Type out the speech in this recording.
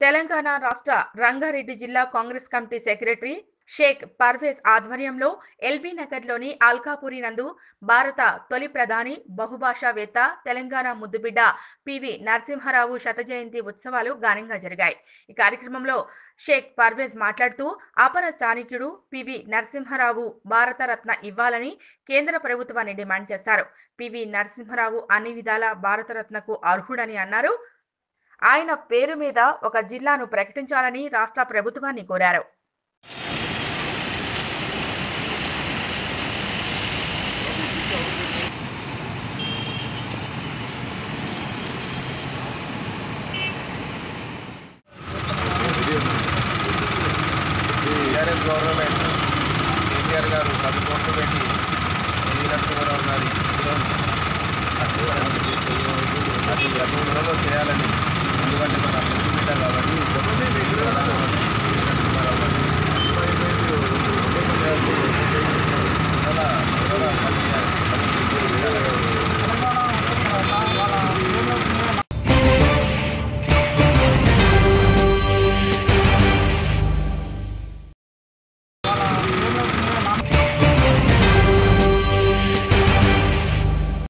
తెలంగాణ రాష్ట్ర రంగారెడ్డి జిల్లా Congress committee secretary Sheikh Parvez ఆధ్వర్యంలో ఎల్బీ నగర్లోని అల్కాపురి నందు భారత తొలి ప్రధాని బహుభాషావేత్త తెలంగాణ ముద్దుబిడ్డ పివి నరసింహారావు శత జయంతి ఉత్సవాలు ఘనంగా జరిగాయి ఈ కార్యక్రమంలో షేక్ పర్వేజ్ మాట్లాడుతూ అపర చాణక్యుడు పివి నరసింహారావు భారతరత్న ఇవ్వాలని కేంద్ర ప్రభుత్వాన్ని డిమాండ్ చేశారు పివి నరసింహారావు అన్ని విధాల భారతరత్నకు అర్హుడని అన్నారు ఆయన పేరు మీద ఒక జిల్లాను ప్రకటించాలని రాష్ట్ర ప్రభుత్వాన్ని కోరారు టీఆర్ఎస్ గవర్నమెంట్ కేసీఆర్ గారు పది కోట్లు పెట్టి